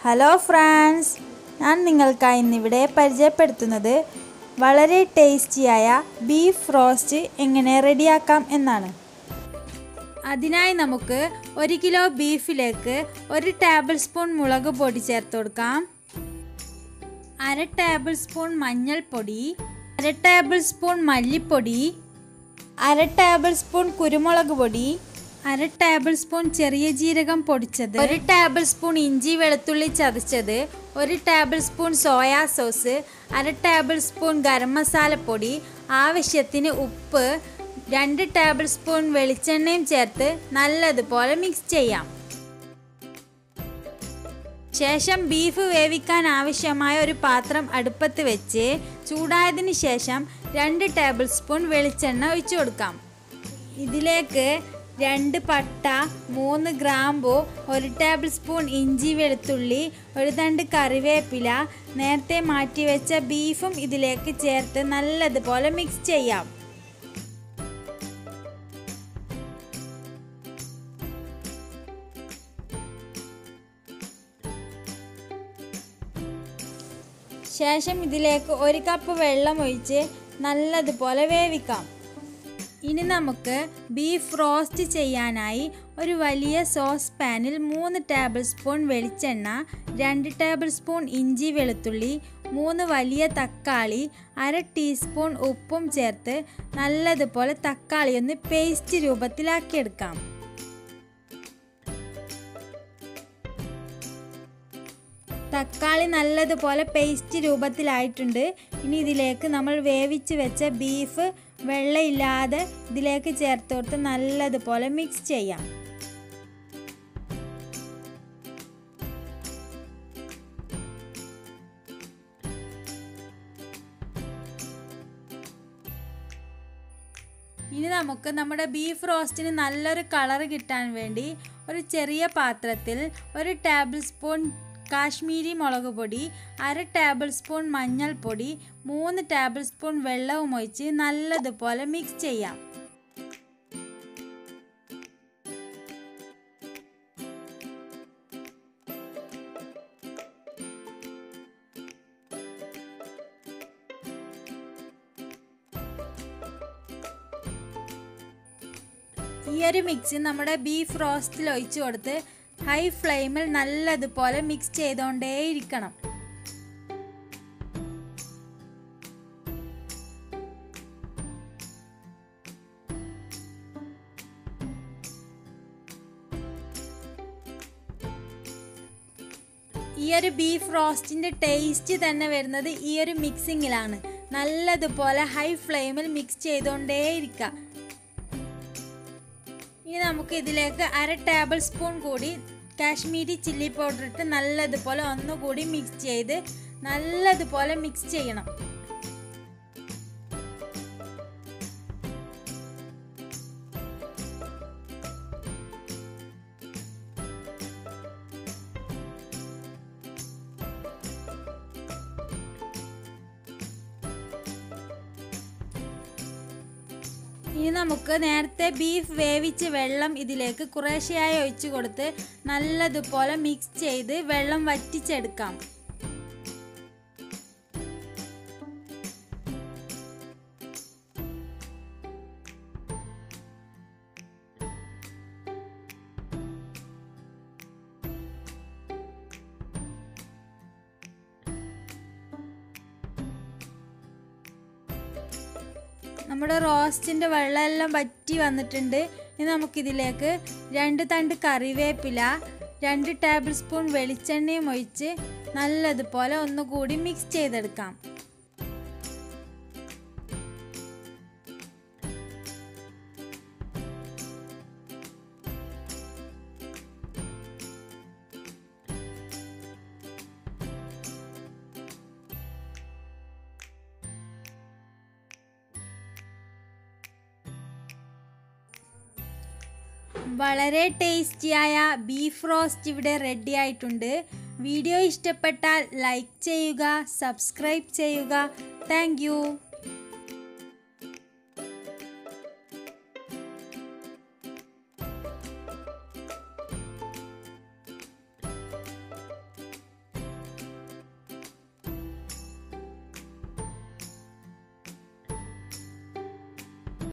hello France ഞാൻ നിങ്ങൾക്കായി ഇന്നിവിടെ പരിചയപ്പെടുത്തുന്നത് വളരെ ടേസ്റ്റിയായ ബീഫ് റോസ്റ്റ് എങ്ങനെ റെഡിയാക്കാം എന്നാണ് അതിനായി നമുക്ക് ഒരു കിലോ ബീഫിലേക്ക് ഒരു ടേബിൾ സ്പൂൺ മുളക് പൊടി ചേർത്ത് കൊടുക്കാം അര ടേബിൾ സ്പൂൺ മഞ്ഞൾപ്പൊടി അര ടേബിൾ സ്പൂൺ മല്ലിപ്പൊടി അര ടേബിൾ സ്പൂൺ കുരുമുളക് പൊടി അര ടേബിൾ സ്പൂൺ ചെറിയ ജീരകം പൊടിച്ചത് ഒരു ടേബിൾ സ്പൂൺ ഇഞ്ചി വെളുത്തുള്ളി ചതച്ചത് ഒരു ടേബിൾ സ്പൂൺ സോയാ സോസ് അര ടേബിൾ സ്പൂൺ ഗരം മസാലപ്പൊടി ആവശ്യത്തിന് ഉപ്പ് രണ്ട് ടേബിൾ സ്പൂൺ വെളിച്ചെണ്ണയും ചേർത്ത് നല്ലതുപോലെ മിക്സ് ചെയ്യാം ശേഷം ബീഫ് വേവിക്കാൻ ആവശ്യമായ ഒരു പാത്രം അടുപ്പത്ത് വെച്ച് ചൂടായതിന് ശേഷം രണ്ട് ടേബിൾ സ്പൂൺ വെളിച്ചെണ്ണ ഒഴിച്ചു കൊടുക്കാം ഇതിലേക്ക് രണ്ട് പട്ട മൂന്ന് ഗ്രാമ്പു ഒരു ടേബിൾ സ്പൂൺ ഇഞ്ചി വെളുത്തുള്ളി ഒരു തണ്ട് കറിവേപ്പില നേരത്തെ മാറ്റി വെച്ച ബീഫും ഇതിലേക്ക് ചേർത്ത് നല്ലതുപോലെ മിക്സ് ചെയ്യാം ശേഷം ഇതിലേക്ക് ഒരു കപ്പ് വെള്ളം ഒഴിച്ച് നല്ലതുപോലെ വേവിക്കാം ഇനി നമുക്ക് ബീഫ് റോസ്റ്റ് ചെയ്യാനായി ഒരു വലിയ സോസ് പാനിൽ മൂന്ന് ടേബിൾ സ്പൂൺ വെളിച്ചെണ്ണ രണ്ട് ടേബിൾ സ്പൂൺ ഇഞ്ചി വെളുത്തുള്ളി മൂന്ന് വലിയ തക്കാളി അര ടീസ്പൂൺ ഉപ്പും ചേർത്ത് നല്ലതുപോലെ തക്കാളി ഒന്ന് പേസ്റ്റ് രൂപത്തിലാക്കിയെടുക്കാം തക്കാളി നല്ലതുപോലെ പേസ്റ്റ് രൂപത്തിലായിട്ടുണ്ട് ഇനി ഇതിലേക്ക് നമ്മൾ വേവിച്ച് വെച്ച ബീഫ് വെള്ളമില്ലാതെ ഇതിലേക്ക് ചേർത്ത് കൊടുത്ത് നല്ലതുപോലെ മിക്സ് ചെയ്യാം ഇനി നമുക്ക് നമ്മുടെ ബീഫ് റോസ്റ്റിന് നല്ലൊരു കളർ കിട്ടാൻ വേണ്ടി ഒരു ചെറിയ പാത്രത്തിൽ ഒരു ടേബിൾ സ്പൂൺ കാശ്മീരി മുളക് പൊടി അര ടേബിൾ സ്പൂൺ മഞ്ഞൾപ്പൊടി മൂന്ന് ടേബിൾ സ്പൂൺ വെള്ളവും ഒഴിച്ച് നല്ലതുപോലെ മിക്സ് ചെയ്യാം ഈ ഒരു മിക്സ് നമ്മുടെ ബീഫ് റോസ്റ്റിൽ ഒഴിച്ചു കൊടുത്ത് ഹൈ ഫ്ലെയിമിൽ നല്ലതുപോലെ മിക്സ് ചെയ്തുകൊണ്ടേയിരിക്കണം ഈ ഒരു ബീഫ് റോസ്റ്റിൻ്റെ ടേസ്റ്റ് തന്നെ വരുന്നത് ഈ ഒരു മിക്സിങ്ങിലാണ് നല്ലതുപോലെ ഹൈ ഫ്ലെയിമിൽ മിക്സ് ചെയ്തുകൊണ്ടേയിരിക്കുക ഇനി നമുക്ക് ഇതിലേക്ക് അര ടേബിൾ സ്പൂൺ കൂടി കാശ്മീരി ചില്ലി പൗഡർ ഇട്ട് നല്ലതുപോലെ ഒന്നുകൂടി മിക്സ് ചെയ്ത് നല്ലതുപോലെ മിക്സ് ചെയ്യണം ഇനി നമുക്ക് നേരത്തെ ബീഫ് വേവിച്ച് വെള്ളം ഇതിലേക്ക് കുറേശ്ശെയായി ഒഴിച്ചു കൊടുത്ത് നല്ലതുപോലെ മിക്സ് ചെയ്ത് വെള്ളം വറ്റിച്ചെടുക്കാം നമ്മുടെ റോസ്റ്റിൻ്റെ വെള്ളമെല്ലാം വറ്റി വന്നിട്ടുണ്ട് ഇനി നമുക്കിതിലേക്ക് രണ്ട് തണ്ട് കറിവേപ്പില രണ്ട് ടേബിൾ സ്പൂൺ വെളിച്ചെണ്ണയും ഒഴിച്ച് നല്ലതുപോലെ ഒന്നുകൂടി മിക്സ് ചെയ്തെടുക്കാം വളരെ ടേസ്റ്റിയായ ബീഫ് റോസ്റ്റ് ഇവിടെ റെഡി ആയിട്ടുണ്ട് വീഡിയോ ഇഷ്ടപ്പെട്ടാൽ ലൈക്ക് ചെയ്യുക സബ്സ്ക്രൈബ് ചെയ്യുക താങ്ക്